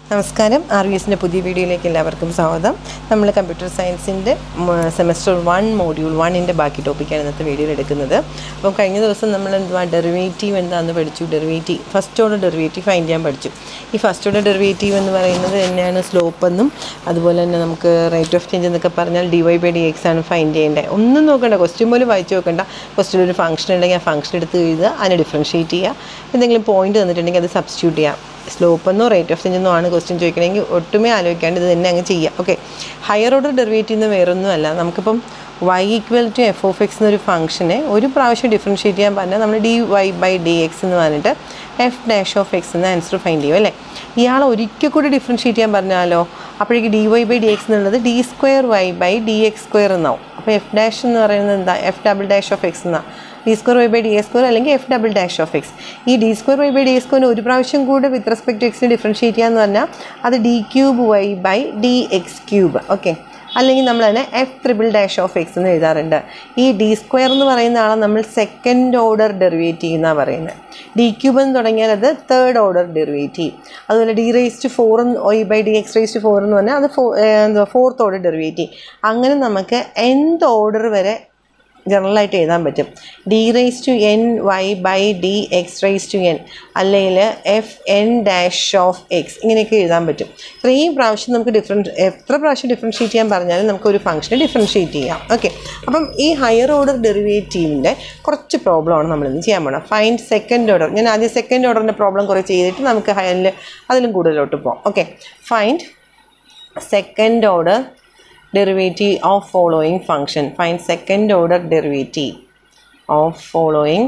നമസ്കാരം R V എസിൻ്റെ പുതിയ വീഡിയോയിലേക്ക് എല്ലാവർക്കും സ്വാഗതം നമ്മൾ കമ്പ്യൂട്ടർ സയൻസിൻ്റെ സെമസ്റ്റർ വൺ മോഡ്യൂൾ വണ്ണിൻ്റെ ബാക്കി ടോപ്പിക്കാണ് ഇന്നത്തെ വീഡിയോയിൽ എടുക്കുന്നത് അപ്പം കഴിഞ്ഞ ദിവസം നമ്മൾ എന്തുവാ ഡെറിവേറ്റീവ് എന്താണെന്ന് പഠിച്ചു derivative first order derivative find ചെയ്യാൻ പഠിച്ചു ഈ ഫസ്റ്റ് ഓർഡർ ഡെറിവേറ്റീവ് എന്ന് പറയുന്നത് തന്നെയാണ് സ്ലോപ്പ് എന്നും അതുപോലെ തന്നെ നമുക്ക് റേറ്റ് ഓഫ് ചേഞ്ച് എന്നൊക്കെ പറഞ്ഞാൽ d y by d x ആണ് ഫൈൻഡ് ചെയ്യേണ്ടത് ഒന്നും നോക്കണ്ട ക്വസ്റ്റ്യൻ പോലും വായിച്ച് നോക്കണ്ട ക്വസ്റ്റ്യൻ ഒരു ഫംഗ്ഷൻ ഉണ്ടെങ്കിൽ ആ ഫംഗ്ഷൻ എടുത്ത് എഴുതുക അതിനെ ഡിഫറൻഷ്യേറ്റ് ചെയ്യുക എന്തെങ്കിലും പോയിന്റ് തന്നിട്ടുണ്ടെങ്കിൽ അത് സബ്സ്റ്റിറ്റ്യൂട്ട് ചെയ്യാം സ്ലോപ്പ് എന്നോ റേറ്റ് ഓഫ് ചേഞ്ച് എന്നോ ആണ് ക്വസ്റ്റ്യൻ ചോദിക്കണമെങ്കിൽ ഒട്ടുമേ ആലോചിക്കാണ്ട് ഇത് തന്നെ അങ്ങ് ചെയ്യാം ഓക്കെ ഹയർ ഓർഡർ ഡെറിവേറ്റീവ് എന്ന് വേറൊന്നും അല്ല നമുക്കിപ്പം y equal to f of x എന്നൊരു ഫംഗ്ഷനെ ഒരു പ്രാവശ്യം ഡിഫറൻഷ്യേറ്റ് ചെയ്യാൻ പറഞ്ഞാൽ നമ്മൾ d y by d x എന്ന് പറഞ്ഞിട്ട് എഫ് ഡാഷ് ഓഫ് എക്സ് എന്ന ആൻസർ ഫൈൻഡ് ചെയ്യും അല്ലേ ഇയാൾ ഒരിക്കൽ കൂടി ഡിഫറൻഷ്യേറ്റ് ചെയ്യാൻ പറഞ്ഞാലോ അപ്പോഴേക്ക് d y by d x എന്നുള്ളത് d square y by d x square എന്നാവും അപ്പോൾ എഫ് ഡാഷ് എന്ന് പറയുന്നത് എന്താ f double dash of x എന്നാണ് d square y by d a square അല്ലെങ്കിൽ f double dash of x ഈ d square y by d a സ്ക്വയറിന് ഒരു പ്രാവശ്യം കൂടെ വിത്ത് റെസ്പെക്ട് ടു എക്സിന് ഡിഫറൻഷ്യേറ്റ് ചെയ്യാന്ന് പറഞ്ഞാൽ അത് d cube y by d x cube okay അല്ലെങ്കിൽ നമ്മൾ അതിനെ f triple dash of x എന്ന് എഴുതാറുണ്ട് ഈ ഡി സ്ക്വയർ എന്ന് പറയുന്ന ആളെ നമ്മൾ സെക്കൻഡ് ഓർഡർ ഡെറിവേറ്റീവ് എന്നാണ് പറയുന്നത് ഡി ക്യൂബ് എന്ന് തുടങ്ങിയാൽ അത് തേർഡ് ഓർഡർ ഡെറിവേറ്റീവ് അതുപോലെ d raise to four o by d x raise to four എന്ന് പറഞ്ഞാൽ അത് ഫോ എന്തുവാ ഫോർത്ത് ഓർഡർ ഡെറിവേറ്റീവ് അങ്ങനെ നമുക്ക് എന്ത് ഓർഡർ വരെ ജനറലായിട്ട് എഴുതാൻ പറ്റും d raise to n y by d x raise to n അല്ലെങ്കിൽ f n dash of x ഇങ്ങനെയൊക്കെ എഴുതാൻ പറ്റും ഇത്രയും പ്രാവശ്യം നമുക്ക് ഡിഫറൻറ്റ് എത്ര പ്രാവശ്യം ഡിഫറൻഷ്യേറ്റ് ചെയ്യാൻ പറഞ്ഞാലും നമുക്ക് ഒരു ഫംഗ്ഷനെ ഡിഫറൻഷ്യേറ്റ് ചെയ്യാം ഓക്കെ അപ്പം ഈ ഹയർ ഓർഡർ ഡെറിവേറ്റീവിൻ്റെ കുറച്ച് പ്രോബ്ലമാണ് നമ്മളിന്ന് ചെയ്യാൻ പോകണം ഫൈൻഡ് സെക്കൻഡ് ഓർഡർ ഞാൻ ആദ്യം സെക്കൻഡ് ഓർഡറിൻ്റെ പ്രോബ്ലം കുറേ ചെയ്തിട്ട് നമുക്ക് ഹയറിൽ അതിലും കൂടുതലോട്ട് പോകാം okay find second order derivative of following function find second order derivative of following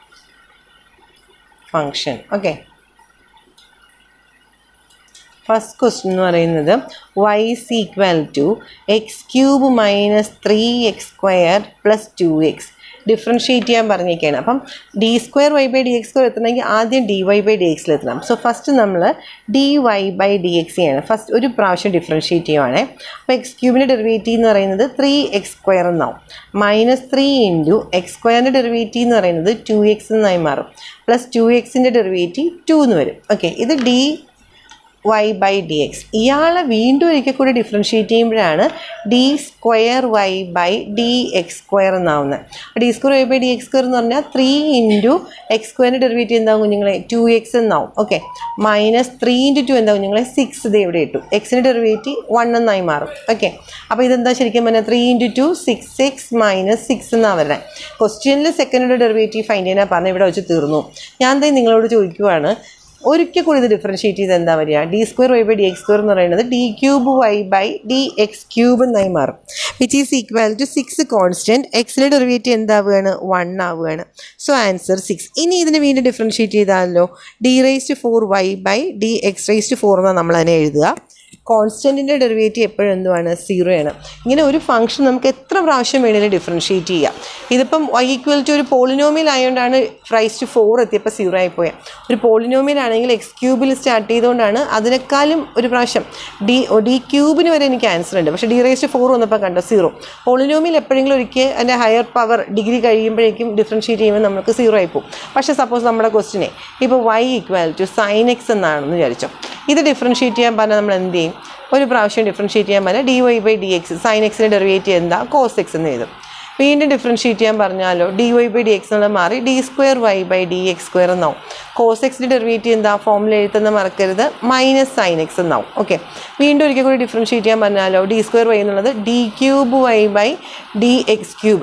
function okay first question എന്ന് പറയുന്നത് y is equal to x cube minus three x square plus two x differentiate ചെയ്യാൻ പറഞ്ഞിരിക്കുകയാണ് അപ്പം d square y by d x square എത്തണമെങ്കിൽ ആദ്യം d y by d എക്സിൽ എത്തണം so first നമ്മൾ d y by d x ചെയ്യണം first ഒരു പ്രാവശ്യം ഡിഫറൻഷ്യേറ്റ് ചെയ്യുവാണേ അപ്പോൾ എക്സ് ക്യൂബിൻ്റെ ഡെറിവേറ്റീവ് എന്ന് പറയുന്നത് ത്രീ എക്സ് സ്ക്വയർ എന്നാവും മൈനസ് ത്രീ ഇൻറ്റു എക്സ് സ്ക്വയറിൻ്റെ ഡെറിവേറ്റീവ് എന്ന് പറയുന്നത് ടു എക്സ് എന്നായി മാറും പ്ലസ് ടു എക്സിൻ്റെ ഡെറിവേറ്റീവ് ടു എന്ന് വരും ഓക്കെ ഇത് d y by d x ഇയാളെ വീണ്ടും ഒരിക്കൽ കൂടി ഡിഫറൻഷ്യേറ്റ് ചെയ്യുമ്പോഴാണ് d square y by d x square എന്നാവുന്നത് d square y by d x square എന്ന് പറഞ്ഞാൽ ത്രീ ഇൻറ്റു എക്സ് സ്ക്വയറിൻ്റെ ഡെറിവേറ്റീവ് എന്താവും കുഞ്ഞുങ്ങളെ ടു എക്സ് എന്നാവും okay minus three into two എന്താവും കുഞ്ഞുങ്ങളെ സിക്സ് ഇത് ഇവിടെ ഇട്ടു എക്സിൻ്റെ ഡെറിവേറ്റീവ് വൺ എന്നായി മാറും ഓക്കെ അപ്പോൾ ഇതെന്താ ശരിക്കും പറഞ്ഞാൽ three into two six six minus six എന്നാണ് വരുന്നത് ക്വസ്റ്റ്യനിൽ സെക്കൻഡ് ഡെറിവേറ്റീവ് ഫൈൻഡ് ചെയ്യാൻ പറഞ്ഞ് ഇവിടെ വെച്ച് തീർന്നു ഞാൻ എന്താ നിങ്ങളോട് ചോദിക്കുവാണ് ഒരിക്കൽ കൂടി ഇത് ഡിഫറൻഷ്യേറ്റ് ചെയ്ത് എന്താ വരിക d square y by d x square എന്ന് പറയുന്നത് d cube y by d x cube എന്നായി മാറും which is equal to six constant എക്സിലെ ഡെറിവേറ്റീവ് എന്താവുകയാണ് വൺ ആവുകയാണ് സോ ആൻസർ സിക്സ് ഇനി ഇതിന് വീണ്ടും ഡിഫറൻഷ്യേറ്റ് ചെയ്താലോ d raise to four y by d x raise to four എന്നാണ് നമ്മൾ അതിനെ എഴുതുക കോൺസ്റ്റൻറ്റിൻ്റെ ഡെറിവേറ്റീവ് എപ്പോഴും എന്തുവാണ് സീറോ ആണ് ഇങ്ങനെ ഒരു ഫംഗ്ഷൻ നമുക്ക് എത്ര പ്രാവശ്യം വേണമെങ്കിലും ഡിഫറൻഷ്യേറ്റ് ചെയ്യാം ഇതിപ്പം വൈ ഈക്വൽ ടു ഒരു പോളിനോമിയൽ ആയതുകൊണ്ടാണ് റൈസ് ടു ഫോർ എത്തിയപ്പോൾ സീറോ ആയിപ്പോയത് ഒരു പോളിനോമിയൽ ആണെങ്കിൽ എക്സ് ക്യൂബിൽ സ്റ്റാർട്ട് ചെയ്തുകൊണ്ടാണ് അതിനേക്കാളും ഒരു പ്രാവശ്യം ഡി ഡി ക്യൂബിന് വരെ എനിക്ക് ആൻസർ ഉണ്ട് പക്ഷേ ഡി റേസ് ടു ഫോർ വന്നപ്പോൾ കണ്ടോ സീറോ പോളിനോമിയൽ എപ്പോഴെങ്കിലും ഒരിക്കൽ അതിൻ്റെ ഹയർ പവർ ഡിഗ്രി കഴിയുമ്പോഴേക്കും ഡിഫറൻഷ്യേറ്റ് ചെയ്യുമ്പോൾ നമുക്ക് സീറോ ആയിപ്പോവും പക്ഷേ സപ്പോസ് നമ്മുടെ ക്വസ്റ്റിനെ ഇപ്പോൾ y equal to sine x എന്നാണെന്ന് വിചാരിച്ചോ ഇത് ഡിഫറൻഷ്യേറ്റ് ചെയ്യാൻ പറഞ്ഞാൽ നമ്മൾ എന്ത് ചെയ്യും ഒരു പ്രാവശ്യം ഡിഫറൻഷ്യേറ്റ് ചെയ്യാൻ പറഞ്ഞാൽ d y by d x sine എക്സിൻ്റെ ഡെറിവേറ്റീവ് എന്താ കോസ് എക്സ് എന്ന് എഴുതും വീണ്ടും ഡിഫറൻഷ്യേറ്റ് ചെയ്യാൻ പറഞ്ഞാലോ d y by d x എന്നുള്ള മാറി d square y by d x square എന്നാവും കോസ് എക്സിൻ്റെ ഡെറിവേറ്റീവ് എന്താ ഫോമിൽ എഴുതുന്ന മറക്കരുത് മൈനസ് സൈൻ എക്സ് എന്നാവും ഓക്കെ വീണ്ടും ഒരിക്കൽ കൂടി ഡിഫറൻഷ്യേറ്റ് ചെയ്യാൻ പറഞ്ഞാലോ ഡി സ്ക്വയർ വൈ എന്നുള്ളത് d cube y by d x cube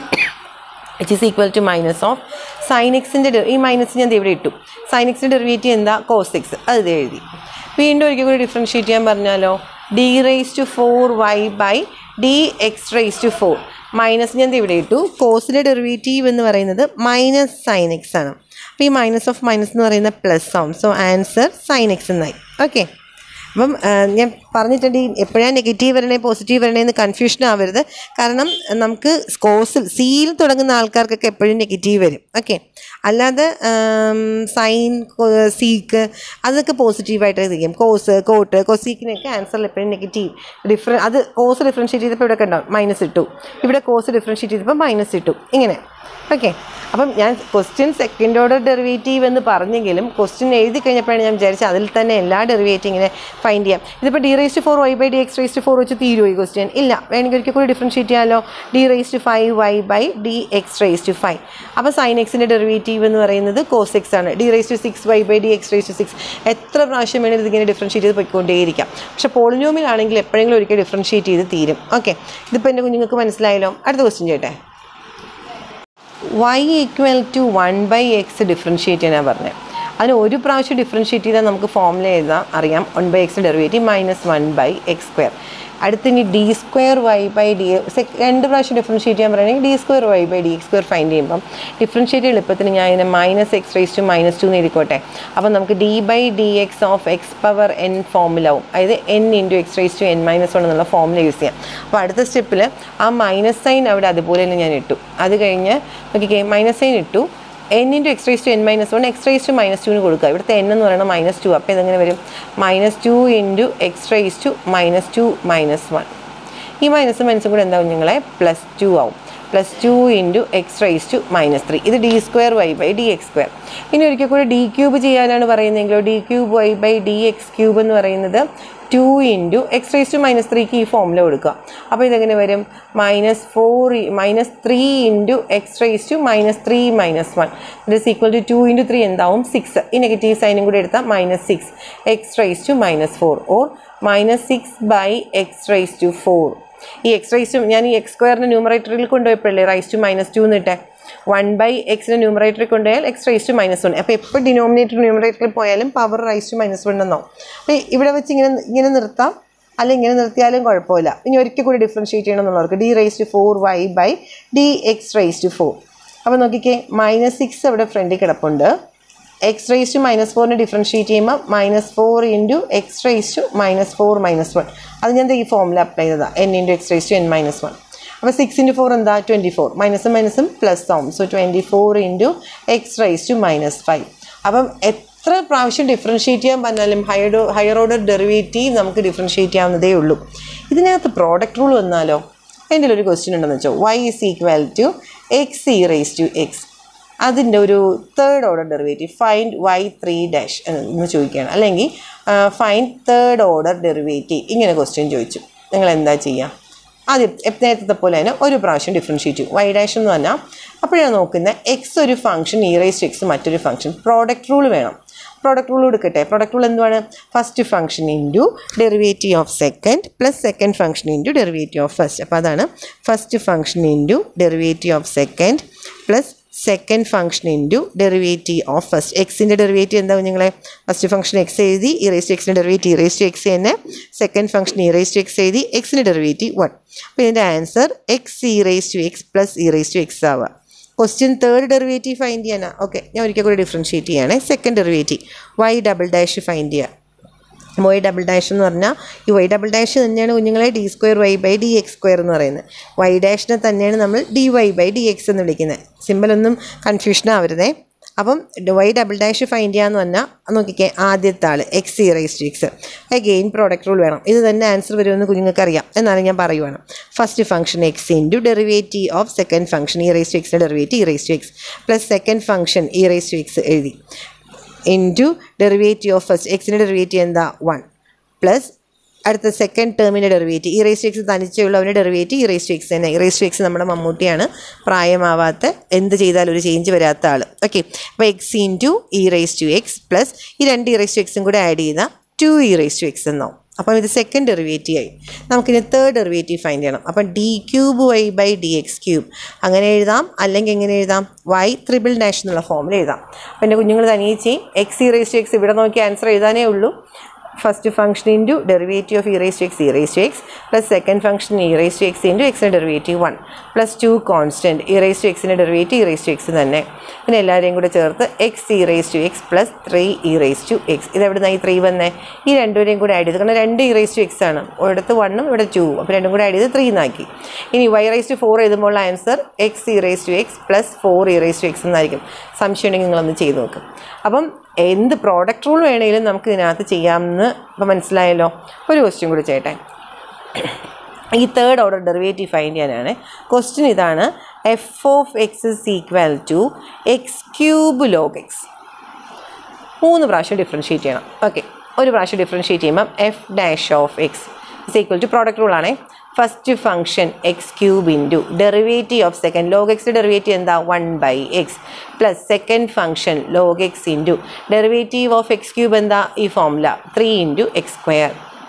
which is equal to minus of sine എക്സിൻ്റെ ഈ മൈനസ് ഞാൻ ഇവിടെ ഇട്ടു സൈൻ എക്സിൻ്റെ ഡെറിവേറ്റീവ് എന്താ കോസ് എക്സ് അത് ഇത് എഴുതി വീണ്ടും ഒരിക്കൽ കൂടി ഡിഫറൻഷ്യേറ്റ് ചെയ്യാൻ പറഞ്ഞാലോ d raise to four y by d x raise to four minus ഞാൻ ഇവിടെ ഇട്ടു കോസിൻ്റെ ഡെറിവേറ്റീവ് എന്ന് പറയുന്നത് മൈനസ് സൈൻ എക്സ് ആണ് അപ്പോൾ ഈ മൈനസ് ഓഫ് മൈനസ് എന്ന് പറയുന്നത് പ്ലസ് ആവും സോ ആൻസർ സൈൻ എക്സ് എന്നായി ഓക്കെ അപ്പം ഞാൻ പറഞ്ഞിട്ടുണ്ട് ഈ എപ്പോഴാണ് നെഗറ്റീവ് വരണേ പോസിറ്റീവ് വരണേ എന്ന് കൺഫ്യൂഷൻ ആവരുത് കാരണം നമുക്ക് കോസിൽ സിയിൽ തുടങ്ങുന്ന ആൾക്കാർക്കൊക്കെ എപ്പോഴും നെഗറ്റീവ് വരും ഓക്കെ അല്ലാതെ സൈൻ സീക്ക് അതൊക്കെ പോസിറ്റീവായിട്ട് ചെയ്യും കോസ് കോട്ട് കൊസീക്കിനൊക്കെ ആൻസറിൽ എപ്പോഴും നെഗറ്റീവ് ഡിഫറൻ അത് കോസ് ഡിഫറൻഷ്യേറ്റ് ചെയ്തപ്പോൾ ഇവിടെ കണ്ടോ മൈനസ് ഇട്ടു ഇവിടെ കോസ് ഡിഫറൻഷ്യേറ്റ് ചെയ്തപ്പോൾ മൈനസ് ഇട്ടു ഇങ്ങനെ ഓക്കെ അപ്പം ഞാൻ ക്വസ്റ്റ്യൻ സെക്കൻഡ് ഓർഡർ ഡെറിവേറ്റീവ് എന്ന് പറഞ്ഞെങ്കിലും ക്വസ്റ്റ്യൻ എഴുതി കഴിഞ്ഞപ്പോഴാണ് ഞാൻ വിചാരിച്ചത് അതിൽ തന്നെ എല്ലാ ഡെറിവേറ്റീവ് ഇങ്ങനെ ഫൈൻഡ് ചെയ്യാം ഇതിപ്പോൾ d raised four y by d x raised four വെച്ച് തീരുമോ ഈ ക്വസ്റ്റ്യൻ ഇല്ല വേണമെങ്കിൽ ഒരിക്കൽ കൂടി ഡിഫറൻഷ്യേറ്റ് ചെയ്യാമല്ലോ d raised five y by d x raised five അപ്പോൾ സൈൻ എക്സിൻ്റെ ഡെറിവേറ്റീവ് എന്ന് പറയുന്നത് കോസ് എക്സ് ആണ് d raised six y by d x raised six എത്ര പ്രാവശ്യം വേണമെങ്കിൽ ഇതിങ്ങനെ ഡിഫറൻഷ്യേറ്റ് ചെയ്ത് പോയിക്കൊണ്ടേയിരിക്കാം പക്ഷേ പോളിനോമിലാണെങ്കിൽ എപ്പോഴെങ്കിലും ഒരിക്കൽ ഡിഫറൻഷ്യേറ്റ് ചെയ്ത് തീരും ഓക്കെ ഇതിപ്പോൾ എൻ്റെ കുഞ്ഞുങ്ങൾക്ക് മനസ്സിലായല്ലോ അടുത്ത ക്വസ്റ്റ്യൻ ചെയ്യട്ടെ y equal to one by x differentiate ചെയ്യാനാണ് പറഞ്ഞത് അതിന് ഒരു പ്രാവശ്യം ഡിഫറൻഷ്യേറ്റ് ചെയ്താൽ നമുക്ക് ഫോമുല എഴുതാം അറിയാം one by x derivative minus one by x square അടുത്ത് ഇനി d square y by d രണ്ട് പ്രാവശ്യം ഡിഫറൻഷ്യേറ്റ് ചെയ്യാൻ പറയുകയാണെങ്കിൽ d square y by d x square find ചെയ്യുമ്പം ഡിഫറൻഷ്യേറ്റ് എളുപ്പത്തിന് ഞാൻ ഇതിനെ minus x raise to minus two എന്ന് എഴുതിക്കോട്ടെ അപ്പം നമുക്ക് d by d x of x power n ഫോമിലാവും അതായത് n into x raise to n minus one എന്നുള്ള ഫോമിൽ യൂസ് ചെയ്യാം അപ്പോൾ അടുത്ത സ്റ്റെപ്പിൽ ആ മൈനസ് സൈൻ അവിടെ അതുപോലെ തന്നെ ഞാൻ ഇട്ടു അത് കഴിഞ്ഞ് നോക്കിക്കേ മൈനസ് സൈൻ ഇട്ടു n into x raise to n minus one x raise to minus ടുവിന് കൊടുക്കുക ഇവിടുത്തെ എൻ എന്ന് പറയുന്നത് മൈനസ് ടു അപ്പോൾ ഇതെങ്ങനെ വരും minus two into x raise to minus two minus one ഈ മൈനസ് മൈനസും കൂടെ എന്താവും നിങ്ങളെ പ്ലസ് ടു ആവും plus two into x raise to minus three ഇത് d square y by d x square ഇനി ഒരിക്കൽ കൂടി ഡി ക്യൂബ് ചെയ്യാനാണ് പറയുന്നതെങ്കിലോ d cube y by d x cube എന്ന് പറയുന്നത് two into x raise to minus ത്രീക്ക് ഈ ഫോമിൽ കൊടുക്കുക അപ്പോൾ ഇതെങ്ങനെ വരും minus four minus three into x raise to minus three minus one ഇത് is equal to two into three എന്താവും സിക്സ് ഈ നെഗറ്റീവ് സൈനും കൂടി എടുത്താൽ minus six x raise to minus four or minus six by x raise to four ഈ x raise to ഞാൻ ഈ x സ്ക്വയറിന് ന്യൂമറേറ്ററിൽ കൊണ്ടുപോയപ്പോഴല്ലേ റൈസ് ടു മൈനസ് ടു എന്നിട്ടെ വൺ ബൈ എക്സിന് ന്യൂമറേറ്ററിൽ കൊണ്ടുപോയാൽ x raise to minus one അപ്പോൾ എപ്പോൾ ഡിനോമിനേറ്റർ ന്യൂമറേറ്ററിൽ പോയാലും power rice to minus one എന്നാവും അപ്പോൾ ഇവിടെ വെച്ച് ഇങ്ങനെ ഇങ്ങനെ നിർത്താം അല്ലെങ്കിൽ ഇങ്ങനെ നിർത്തിയാലും കുഴപ്പമില്ല ഇനി ഒരിക്കൽ കൂടി ഡിഫറൻഷ്യേറ്റ് ചെയ്യണം എന്നുള്ളവർക്ക് d raise to four y by d x raise to four അപ്പോൾ നോക്കിക്കേ മൈനസ് സിക്സ് അവിടെ ഫ്രണ്ടിൽ കിടപ്പുണ്ട് എക്സ് റൈസ് ടു മൈനസ് ഫോറിന് ഡിഫറൻഷ്യേറ്റ് ചെയ്യുമ്പോൾ minus four into x raise to minus four minus one അത് ഞാൻ ദേ ഈ ഫോമിൽ അപ്ലൈ ചെയ്തതാണ് n into x raise to n minus one അപ്പോൾ സിക്സ് ഇൻറ്റു ഫോർ എന്താ ട്വൻറ്റി ഫോർ മൈനസും മൈനസും പ്ലസ് ആവും so twenty four into x raise to minus five അപ്പം എത്ര പ്രാവശ്യം ഡിഫറൻഷ്യേറ്റ് ചെയ്യാൻ പറഞ്ഞാലും ഹയർ ഹയർ ഓർഡർ ഡെറിവേറ്റീവ് നമുക്ക് ഡിഫറൻഷ്യേറ്റ് ചെയ്യാവുന്നതേ ഉള്ളൂ ഇതിനകത്ത് പ്രോഡക്റ്റ് റൂൾ വന്നാലോ എൻ്റെ ഒരു ക്വസ്റ്റ്യൻ ഉണ്ടെന്ന് വെച്ചോ y is equal to x e raise to x അതിൻ്റെ ഒരു third order derivative find y three dash എന്ന് ചോദിക്കുകയാണ് അല്ലെങ്കിൽ ഫൈൻഡ് തേർഡ് ഓർഡർ ഡെറിവേറ്റീവ് ഇങ്ങനെ ക്വസ്റ്റ്യൻ ചോദിച്ചു നിങ്ങൾ എന്താ ചെയ്യുക ആദ്യം എപ്പ- നേരത്തെ പോലെ തന്നെ ഒരു പ്രാവശ്യം ഡിഫറൻഷ്യേറ്റ് ചെയ്യും വൈ ഡാഷ് എന്ന് പറഞ്ഞാൽ അപ്പോഴാണ് നോക്കുന്നത് എക്സ് ഒരു ഫംഗ്ഷൻ ഇറേസ് എക്സ് മറ്റൊരു ഫംഗ്ഷൻ പ്രോഡക്റ്റ് റൂൾ വേണം പ്രോഡക്റ്റ് റൂൾ എടുക്കട്ടെ പ്രോഡക്റ്റ് റൂൾ എന്തുവാണ് first function into derivative of second plus second function into derivative of first അപ്പോൾ അതാണ് first function into derivative of second plus second function into derivative of first എക്സിൻ്റെ derivative എന്താ നിങ്ങളെ first function x എഴുതി e raise to എക്സിൻ്റെ derivative e raise to x തന്നെ second function e raise to x എഴുതി എക്സിൻ്റെ ഡെറിവേറ്റീവ് വൺ അപ്പോൾ ഇതിൻ്റെ answer x e raise to x plus e raise to x ആവുക ക്വസ്റ്റ്യൻ തേർഡ് ഡെറിവേറ്റീവ് ഫൈൻഡ് ചെയ്യാനാ ഓക്കെ ഞാൻ ഒരിക്കൽ കൂടി ഡിഫറൻഷ്യേറ്റ് ചെയ്യണേ second derivative y double dash find ചെയ്യുക വൈ ഡബിൾ ഡാഷ് എന്ന് പറഞ്ഞാൽ ഈ വൈ ഡബിൾ ഡാഷ് തന്നെയാണ് കുഞ്ഞുങ്ങളെ d square y by d x square എന്ന് പറയുന്നത് വൈ ഡാഷിനെ തന്നെയാണ് നമ്മൾ d y by d x എന്ന് വിളിക്കുന്നത് സിമ്പിളൊന്നും കൺഫ്യൂഷൻ ആവരുതേ അപ്പം വൈ ഡബിൾ ഡാഷ് ഫൈൻഡ് ചെയ്യാന്ന് പറഞ്ഞാൽ നോക്കിക്കേ ആദ്യത്തെ ആൾ x e raise to x again product rule വേണം ഇത് തന്നെ ആൻസർ വരുമെന്ന് കുഞ്ഞുങ്ങൾക്ക് അറിയാം എന്നാണ് ഞാൻ പറയുവാണ് first function x into derivative of second function e raise to എക്സിൻ്റെ derivative e raise to x plus second function e raise to x എഴുതി ഇൻറ്റു ഡെറിവേറ്റീവ് ഓഫ് ഫസ്റ്റ് എക്സിൻ്റെ ഡെറിവേറ്റീവ് എന്താ വൺ പ്ലസ് അടുത്ത സെക്കൻഡ് ടേമിൻ്റെ derivative e raise to x തനിച്ചുള്ളവൻ്റെ derivative e raise to x തന്നെ e raise to X നമ്മുടെ മമ്മൂട്ടിയാണ് പ്രായമാവാത്ത എന്ത് ചെയ്താലും ഒരു ചേഞ്ച് വരാത്ത ആൾ ഓക്കെ അപ്പോൾ x into e raise to x plus ഈ രണ്ട് ഇ റേസ് ടു എക്സും കൂടെ ആഡ് ചെയ്താൽ two e raise to x എന്നാവും അപ്പം ഇത് സെക്കൻഡ് ഡെറിവേറ്റീവ് ആയി നമുക്കിനി തേർഡ് ഡെറിവേറ്റീവ് ഫൈൻഡ് ചെയ്യണം അപ്പം d cube y by d x cube അങ്ങനെ എഴുതാം അല്ലെങ്കിൽ എങ്ങനെ എഴുതാം വൈ ത്രിബിൾ ഡാഷ് എന്നുള്ള ഫോമിൽ എഴുതാം അപ്പം എൻ്റെ കുഞ്ഞുങ്ങൾ തനിയെ ചെയ്യും x e raise to x ഇവിടെ നോക്കി ആൻസർ എഴുതാനേ ഉള്ളൂ first function into derivative of e raise to x e raise to x plus second function e raise to x into എക്സിൻ്റെ derivative one plus two constant e raise to എക്സിൻ്റെ derivative e raise to x തന്നെ പിന്നെ എല്ലാവരെയും കൂടെ ചേർത്ത് x e raise to x plus three e raise to x ഇത് എവിടെ നിന്നായി ത്രീ വന്നേ ഈ രണ്ടുപേരെയും കൂടെ ആഡ് ചെയ്ത് കാരണം രണ്ട് ഇ റേസ് ടു എക്സ് ആണ് ഒരിടത്ത് വണ്ണും ഇവിടെ ടു അപ്പോൾ രണ്ടും കൂടെ ആഡ് ചെയ്ത് ത്രീ എന്നാക്കി ഇനി വൈ റേസ് ടു ഫോർ എഴുതുമ്പോൾ answer x e raise to x plus four e raise to x എന്നായിരിക്കും സംശയം ഉണ്ടെങ്കിൽ നിങ്ങളൊന്ന് ചെയ്ത് നോക്കും അപ്പം എന്ത് പ്രോഡക്റ്റ് റൂൾ വേണമെങ്കിലും നമുക്ക് ഇതിനകത്ത് ചെയ്യാമെന്ന് ഇപ്പം മനസ്സിലായല്ലോ ഒരു ക്വസ്റ്റ്യൻ കൂടി ചെയ്യട്ടെ ഈ തേർഡ് ഓർഡർ ഡെറിവേറ്റീവ് ഫൈൻഡ് ചെയ്യാനാണ് ക്വസ്റ്റ്യൻ ഇതാണ് f of x is equal to x cube log x മൂന്ന് പ്രാവശ്യം ഡിഫറൻഷ്യേറ്റ് ചെയ്യണം ഓക്കെ ഒരു പ്രാവശ്യം ഡിഫറൻഷ്യേറ്റ് ചെയ്യുമ്പം f dash of x is equal to product rule ആണേ first function x cube into derivative of second log x derivative എന്താ one by x plus second function log x into derivative of x cube എന്താ ഈ formula three into X square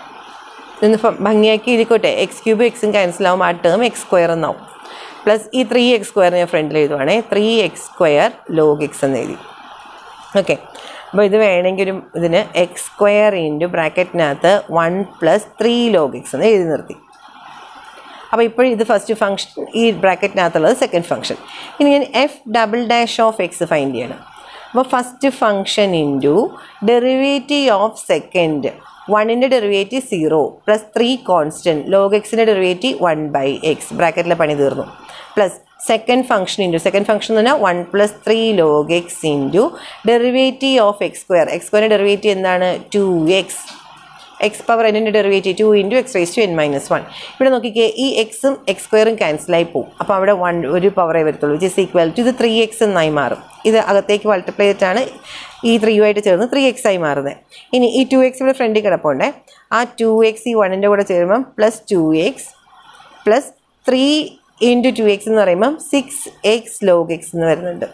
ഇന്ന് ഭംഗിയാക്കി എഴുതിക്കോട്ടെ x cube എക്സും cancel ആവും ആ term x square എന്നാവും പ്ലസ് ഈ ത്രീ എക്സ് സ്ക്വയർ ഞാൻ ഫ്രണ്ടിൽ എഴുതുവാണേ three x square log x എന്ന് എഴുതി ഓക്കെ അപ്പോൾ ഇത് വേണമെങ്കിൽ ഒരു ഇതിന് എക്സ് സ്ക്വയർ ഇൻറ്റു ബ്രാക്കറ്റിനകത്ത് one plus three log x എന്ന് എഴുതി നിർത്തി അപ്പോൾ ഇപ്പോൾ ഇത് ഫസ്റ്റ് ഫംഗ്ഷൻ ഈ ബ്രാക്കറ്റിനകത്തുള്ളത് സെക്കൻഡ് ഫംഗ്ഷൻ ഇനി ഞാൻ f double dash of x find ചെയ്യണം അപ്പോൾ first function into derivative of second വണ്ണിൻ്റെ derivative zero plus three constant log എക്സിൻ്റെ ഡെറിവേറ്റീവ് വൺ ബൈ എക്സ് ബ്രാക്കറ്റിലെ പണി തീർന്നു plus second function into second function എന്ന് പറഞ്ഞാൽ one plus three log x into derivative of x square x സ്ക്വയറിൻ്റെ derivative എന്താണ് two x x power എന്നിൻ്റെ derivative two into x raise to n minus one ഇവിടെ നോക്കിക്കേ ഈ എക്സും X സ്ക്വയറും ക്യാൻസലായി പോകും അപ്പോൾ അവിടെ വൺ ഒരു പവറേ വരത്തുള്ളൂ വിച്ച് ഇസ് ഈക്വൽ ടു ഇത് ത്രീ എക്സ് എന്നായി മാറും ഇത് അകത്തേക്ക് മൾട്ടിപ്ലൈ ചെയ്തിട്ടാണ് ഈ ത്രീയുമായിട്ട് ചേർന്ന് ത്രീ എക്സ് ആയി മാറുന്നത് ഇനി ഈ ടു എക്സ് ഇവിടെ ഫ്രണ്ടിൽ കിടപ്പുണ്ടേ ആ ടു എക്സ് ഈ വണ്ണിൻ്റെ കൂടെ ചേരുമ്പം plus two x plus three into two x എന്ന് പറയുമ്പം സിക്സ് എക്സ് ലോഗ് എക്സ് എന്ന് വരുന്നുണ്ട്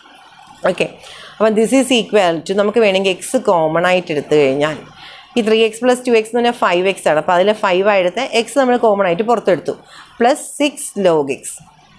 ഓക്കെ അപ്പം ദിസ് ഈസ് ഈക്വൽ ടു നമുക്ക് വേണമെങ്കിൽ എക്സ് കോമൺ ആയിട്ട് എടുത്തു കഴിഞ്ഞാൽ ഈ three x plus two x എന്ന് പറഞ്ഞാൽ ഫൈവ് എക്സ് ആണ് അപ്പോൾ അതിൽ ഫൈവ് ആയിട്ട് എക്സ് നമ്മൾ കോമൺ ആയിട്ട് പുറത്തെടുത്തു പ്ലസ് സിക്സ് ലോഗ് എക്സ്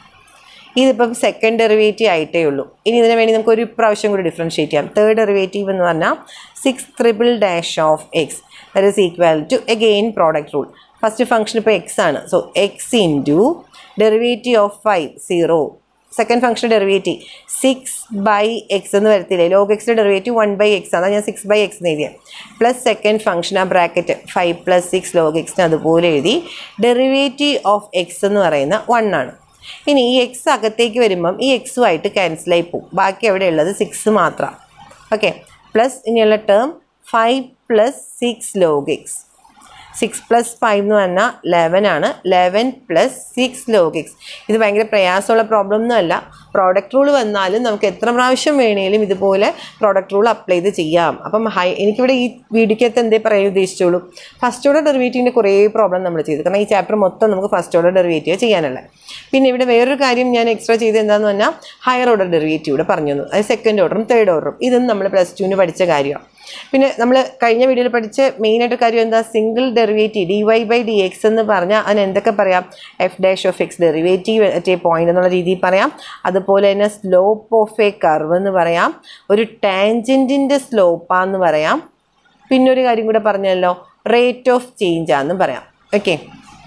ഇതിപ്പം സെക്കൻഡ് ഡെറിവേറ്റീവ് ആയിട്ടേ ഉള്ളൂ ഇനി ഇതിന് വേണ്ടി നമുക്ക് ഒരു പ്രാവശ്യം കൂടി ഡിഫറൻഷ്യേറ്റ് ചെയ്യാം തേർഡ് ഡെറിവേറ്റീവ് എന്ന് പറഞ്ഞാൽ six triple dash of x that is equal to again product rule first function ഇപ്പോൾ എക്സ് ആണ് so x into derivative of five zero second function derivative six by x എന്ന് വരത്തില്ലേ log എക്സിൻ്റെ derivative one by X ആണ് ഞാൻ six by x എന്ന് എഴുതിയത് plus second function ആ bracket five plus six log എക്സിന് അതുപോലെ എഴുതി ഡെറിവേറ്റീവ് ഓഫ് എക്സ് എന്ന് പറയുന്ന വൺ ആണ് ഇനി ഈ എക്സ് അകത്തേക്ക് വരുമ്പം ഈ എക്സുമായിട്ട് ക്യാൻസലായി പോകും ബാക്കി അവിടെ ഉള്ളത് സിക്സ് മാത്രമാണ് ഓക്കെ പ്ലസ് ഇനിയുള്ള term five plus six log x six plus five എന്ന് പറഞ്ഞാൽ ലെവൻ ആണ് eleven plus six log x ഇത് ഭയങ്കര പ്രയാസമുള്ള പ്രോബ്ലം ഒന്നുമല്ല പ്രോഡക്റ്റ് റൂൾ വന്നാലും നമുക്ക് എത്ര പ്രാവശ്യം വേണേലും ഇതുപോലെ പ്രോഡക്റ്റ് റൂൾ അപ്ലൈ ചെയ്ത് ചെയ്യാം അപ്പം ഹൈ എനിക്കിവിടെ ഈ വീഡിയോക്കകത്ത് എന്തേ പറയാൻ ഉദ്ദേശിച്ചോളൂ ഫസ്റ്റ് ഓർഡർ ഡെറിവേറ്റീവിൻ്റെ കുറേ പ്രോബ്ലം നമ്മൾ ചെയ്തു കാരണം ഈ ചാപ്റ്റർ മൊത്തം നമുക്ക് ഫസ്റ്റ് ഓർഡർ ഡെറിവേറ്റീവ് ചെയ്യാനുള്ളത് പിന്നെ ഇവിടെ വേറൊരു കാര്യം ഞാൻ എക്സ്ട്രാ ചെയ്ത് എന്താണെന്ന് പറഞ്ഞാൽ ഹയർ ഓർഡർ ഡെറിവേറ്റീവ് ഇവിടെ പറഞ്ഞു തന്നു അത് സെക്കൻഡ് ഓർഡറും തേർഡ് ഓർഡറും ഇതും നമ്മൾ പ്ലസ് ടുവിന് പഠിച്ച കാര്യമാണ് പിന്നെ നമ്മൾ കഴിഞ്ഞ വീഡിയോയിൽ പഠിച്ച മെയിനായിട്ട് കാര്യം എന്താ single derivative d y by d x എന്ന് പറഞ്ഞാൽ അതിന് എന്തൊക്കെ പറയാം f dash of x derivative at a point എന്നുള്ള രീതിയിൽ പറയാം അതുപോലെ തന്നെ സ്ലോപ്പ് ഓഫ് എ കർവ് എന്ന് പറയാം ഒരു ടാൻജൻറ്റിൻ്റെ സ്ലോപ്പാന്ന് പറയാം പിന്നെ ഒരു കാര്യം കൂടെ പറഞ്ഞല്ലോ റേറ്റ് ഓഫ് ചേഞ്ച് ആണെന്നും പറയാം ഓക്കെ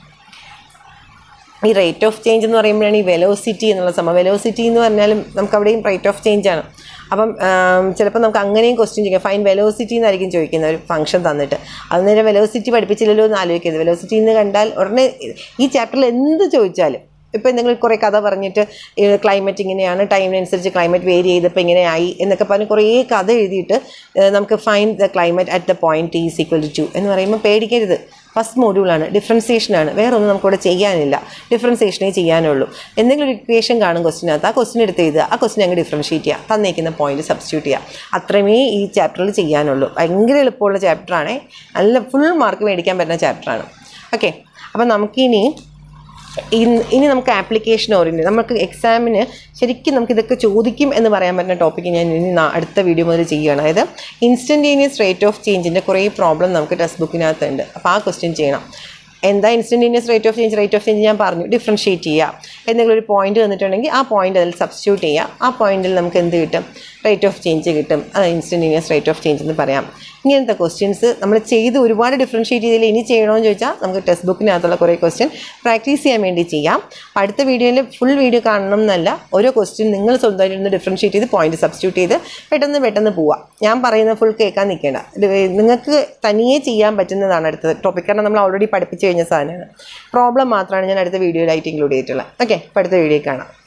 ഈ റേറ്റ് ഓഫ് ചേഞ്ച് എന്ന് പറയുമ്പോഴാണ് ഈ വെലോസിറ്റി എന്നുള്ള സംഭവം വെലോസിറ്റി എന്ന് പറഞ്ഞാലും നമുക്ക് അവിടെയും റേറ്റ് ഓഫ് ചേഞ്ച് ആണ് അപ്പം ചിലപ്പോൾ നമുക്ക് അങ്ങനെയും ക്വസ്റ്റ്യൻ ചോദിക്കാം ഫൈൻ വെലോസിറ്റി എന്നായിരിക്കും ചോദിക്കുന്നത് ഒരു ഫംഗ്ഷൻ തന്നിട്ട് അന്നേരം വെലോസിറ്റി പഠിപ്പിച്ചില്ലല്ലോ എന്ന് ആലോചിക്കരുത് വെലോസിറ്റി എന്ന് കണ്ടാൽ ഉടനെ ഈ ചാപ്റ്ററിൽ എന്ത് ചോദിച്ചാലും ഇപ്പോൾ എന്തെങ്കിലും കുറേ കഥ പറഞ്ഞിട്ട് ക്ലൈമറ്റ് ഇങ്ങനെയാണ് ടൈമിനനുസരിച്ച് ക്ലൈമറ്റ് വേരി ചെയ്തപ്പോൾ ഇങ്ങനെയായി എന്നൊക്കെ പറഞ്ഞ് കുറേ കഥ എഴുതിയിട്ട് ഏഹ് നമുക്ക് fine the climate at the point is equal to two എന്ന് പറയുമ്പോൾ പേടിക്കരുത് ഫസ്റ്റ് മോഡ്യൂളാണ് ഡിഫറൻസിയേഷനാണ് വേറെ ഒന്നും നമുക്കിവിടെ ചെയ്യാനില്ല ഡിഫറൻസിയേഷനേ ചെയ്യാനുള്ളൂ എന്തെങ്കിലും ഒരു ഇക്വേഷൻ കാണും ക്വസ്റ്റിനകത്ത് ആ ക്വസ്റ്റിൻ എടുത്ത് എഴുതുക ആ ക്വസ്റ്റിൻ അങ്ങ് ഡിഫറൻഷിയേറ്റ് ചെയ്യുക തന്നേക്കുന്ന പോയിന്റ് സബ്സ്റ്റിറ്റ്യൂട്ട് ചെയ്യുക അത്രമേ ഈ ചാപ്റ്ററിൽ ചെയ്യാനുള്ളൂ ഭയങ്കര എളുപ്പമുള്ള ചാപ്റ്ററാണ് നല്ല ഫുൾ മാർക്ക് മേടിക്കാൻ പറ്റുന്ന ചാപ്റ്ററാണ് ഓക്കെ അപ്പം നമുക്കിനി ഇൻ- ഇനി നമുക്ക് ആപ്ലിക്കേഷൻ ഓറിയൻറ്റ് നമുക്ക് എക്സാമിന് ശരിക്കും നമുക്ക് ഇതൊക്കെ ചോദിക്കും എന്ന് പറയാൻ പറ്റുന്ന ടോപ്പിക്ക് ഞാൻ ഇനി നാ- അടുത്ത വീഡിയോ മുതൽ ചെയ്യുകയാണ് അതായത് ഇൻസ്റ്റൻറ്റേനിയസ് റേറ്റ് ഓഫ് ചേഞ്ചിൻ്റെ കുറേ പ്രോബ്ലം നമുക്ക് ടെക്സ്റ്റ് ബുക്കിനകത്തുണ്ട് അപ്പോൾ ആ ക്വസ്റ്റ്യൻ ചെയ്യണം എന്താ instantaneous rate of change rate of change ഞാൻ പറഞ്ഞു ഡിഫറൻഷിയേറ്റ് ചെയ്യുക എന്തെങ്കിലും ഒരു പോയിന്റ് തന്നിട്ടുണ്ടെങ്കിൽ ആ പോയിന്റ് അതിൽ സബ്സ്റ്റിറ്റ്യൂട്ട് ചെയ്യുക ആ പോയിന്റിൽ നമുക്ക് എന്ത് കിട്ടും റേറ്റ് ഓഫ് ചേഞ്ച് കിട്ടും അത് ഇൻസ്റ്റൻറ്റേനിയസ് റേറ്റ് ഓഫ് ചേഞ്ച് എന്ന് പറയാം ഇങ്ങനത്തെ ക്വസ്റ്റ്യൻസ് നമ്മൾ ചെയ്ത് ഒരുപാട് ഡിഫറൻഷ്യേറ്റ് ചെയ്തില്ല ഇനി ചെയ്യണമെന്ന് ചോദിച്ചാൽ നമുക്ക് ടെക്സ്റ്റ് ബുക്കിനകത്തുള്ള കുറേ ക്വസ്റ്റ്യൻ പ്രാക്ടീസ് ചെയ്യാൻ വേണ്ടി ചെയ്യാം അപ്പോൾ അടുത്ത വീഡിയോയിൽ ഫുൾ വീഡിയോ കാണണം എന്നല്ല ഓരോ ക്വസ്റ്റ്യൻ നിങ്ങൾ സ്വന്തമായിട്ട് ഒന്ന് ഡിഫറൻഷ്യേറ്റ് ചെയ്ത് പോയിന്റ് സബ്സ്റ്റിറ്റ്യൂട്ട് ചെയ്ത് പെട്ടെന്ന് പെട്ടെന്ന് പോവാം ഞാൻ പറയുന്ന ഫുൾ കേൾക്കാൻ നിൽക്കേണ്ട ഇത് നിങ്ങൾക്ക് തനിയെ ചെയ്യാൻ പറ്റുന്നതാണ് അടുത്ത ടോപ്പിക് കാരണം നമ്മൾ ഓൾറെഡി പഠിപ്പിച്ച് കഴിഞ്ഞ സാധനമാണ് പ്രോബ്ലം മാത്രമാണ് ഞാൻ അടുത്ത വീഡിയോയിലായിട്ട് ഇൻക്ലൂഡ് ചെയ്തിട്ടുള്ളത് ഓക്കെ അപ്പോൾ അടുത്ത വീഡിയോ കാണാം